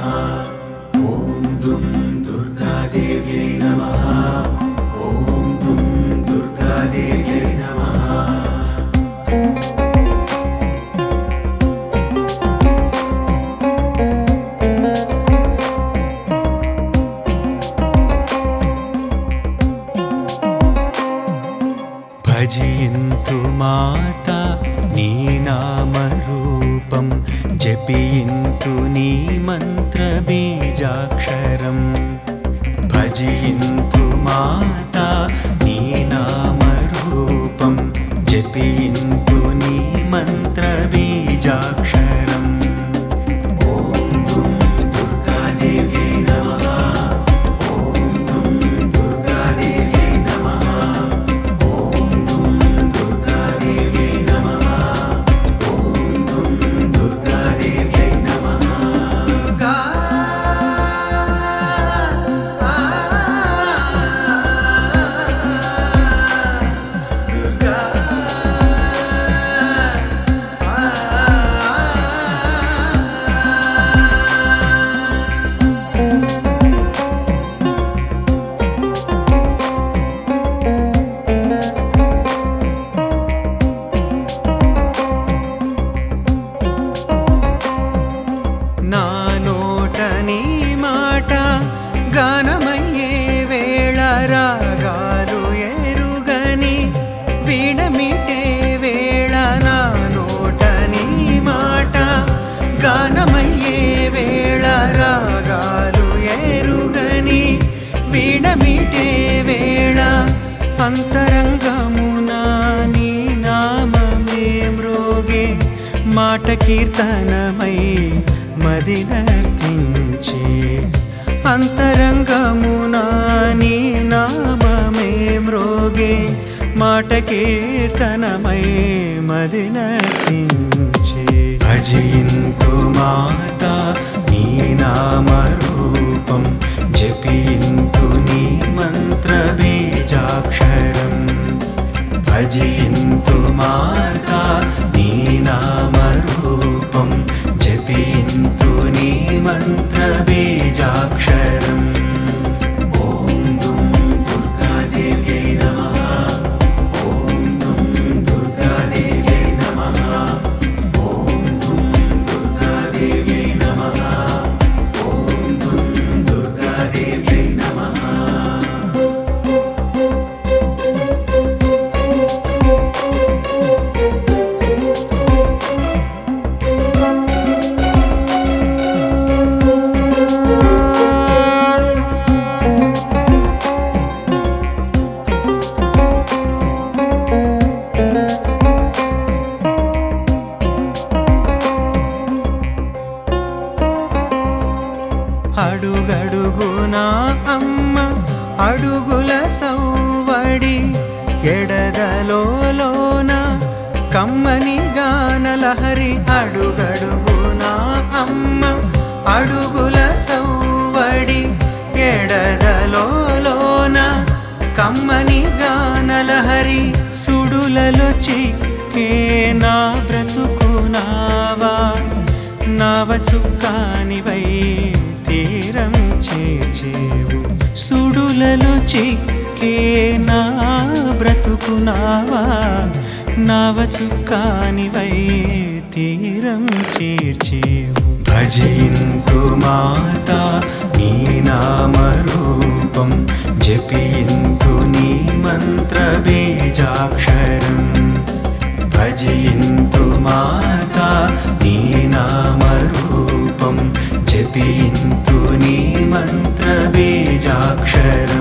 ॐ दुं दुर्गादेव्यै नमः ॐ दुं दुर्गादेव्यै नमः భజయింతు మాత నీ నామరూపం జపింతు నీ మంత్ర బీజాక్షరం భజయింతు మాత నీ నామరూపం జపింతు నీ మంత్ర బీజాక్షరం ఓం దుం దుర్గాదేవ్యై నమః ఓం దుం దుర్గాదేవ్యై నమః ఓం దుం దుర్గాదేవ్యై నమః ఓం దుం దుర్గాదేవ్యై నమః దుర్గా దుర్గా నా నోట నీ మాట గానమయ్యే వేళ రాగాలు ఎరుగని వీడమిటే వేళ నా నోట నీ మాట గానమయ్యే వేళ రాగాలు ఎరుగని వీడమిటే వేళ అంతరంగమున నీ నామమే మ్రోగే మాట కీర్తనమై మదినర్తించే అంతరంగమున నీ నామమే మ్రోగే మాట కీర్తనమై మదినర్తించే భజయింతు మాత నీ నామరూపం జపింతు నీ మంత్ర బీజాక్షరం భజయింతు మాతా నీ నామరూపం జపింతు నీ మంత్ర బీజాక్షరం ఓం దుం దుర్గాదేవ్యై నమః ఓం దుం దుర్గాదేవ్యై నమః ఓం దుం దుర్గాదేవ్యై నమః ఓం దుం దుర్గాదేవ్యై నమః అడుగడుగునా అమ్మ అడుగుల సౌవడి ఎడదలోన కమ్మని గానలహరి అడుగడుగునా అమ్మ అడుగుల సౌవడి ఎడదలోన కమ్మని గానలహరి సుడులలో చిక్కే నా బ్రతుకునావా నావ చుక్కానివై తీరం చేర్చేవు సుడులలో చిక్కే నా బ్రతుకునావా నావ చుక్కానివై తీరం చేర్చేవు భజయింతు మాత నీ నామరూపం జపింతు నీ మంత్ర బీజాక్షరం భజయింతు మాతా నీ నామరూపం జపింతు నీ మంత్ర బీజాక్షరం